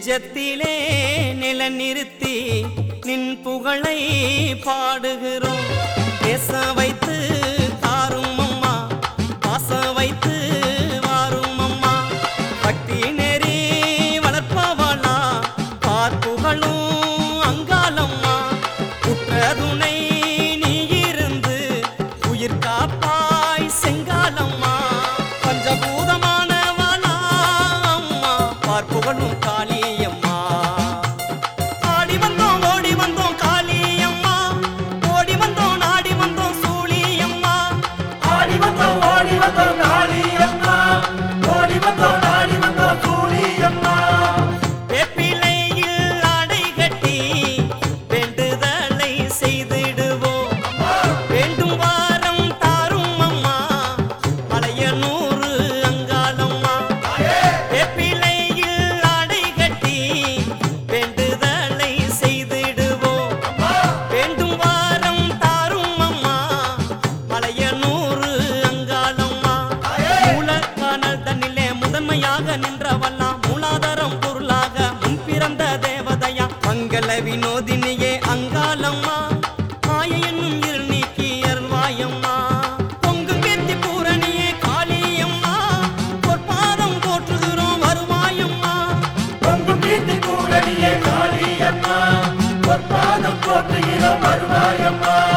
நெஞ்சத்திலே நிலநிறுத்தி நின் புகழை பாடுகிறோம் பேச வைத்து தாரும் அம்மா பாச வைத்து வாரும் அம்மா பக்தி நெறி வளர்ப்பவளா பார்ப்புகளும் அங்காளம்மா குற்றதுணை நீ இருந்து உயிர் காப்பாய் செங்காலம்மா பஞ்சபூதமானவளா அம்மா பார்ப்புகளும் காளியம்மா ஆடி வந்தோம் ஓடி வந்தோம் காளியம்மா ஓடி வந்தோம் நாடி வந்தோம் சூழியம்மா ஆடி வந்தோம் ஓடி வந்தோம் காளியம்மா ஓடி வந்தோம் நாடி வந்தோம் சூழியம்மா வேப்பிலையில் ஆடை கட்டி வேண்டுதலை செய்திடுவோம் வேண்டும் வாரம் தாரும் அம்மா பழைய நூறு அங்காளம்மா வேப்பிலையில் ஆடை கட்டி வேண்டுதலை செய்திடுவோம் வேண்டும் வாரம் தாரும் அம்மா பழைய நூறு அங்காளம்மா மூலக்கானல் தன்னிலே முதன்மையாக நின்றவல்லாம் மூலாதாரம் பொருளாக முன் பிறந்த தேவதையா மங்கள வினோதினியே அங்காளம்மா மாய என்னும் இருள் நீக்கி அருள்வாயம்மா பொங்கு கீர்த்தி பூரணியே காளியம்மா பொற்பாதம் போற்றுகிறோம் வருவாயம்மா பொங்கு கீர்த்தி கூடலியே காளியம்மா பொற்பாதம் போற்றுகிறோம் வருவாயம்மா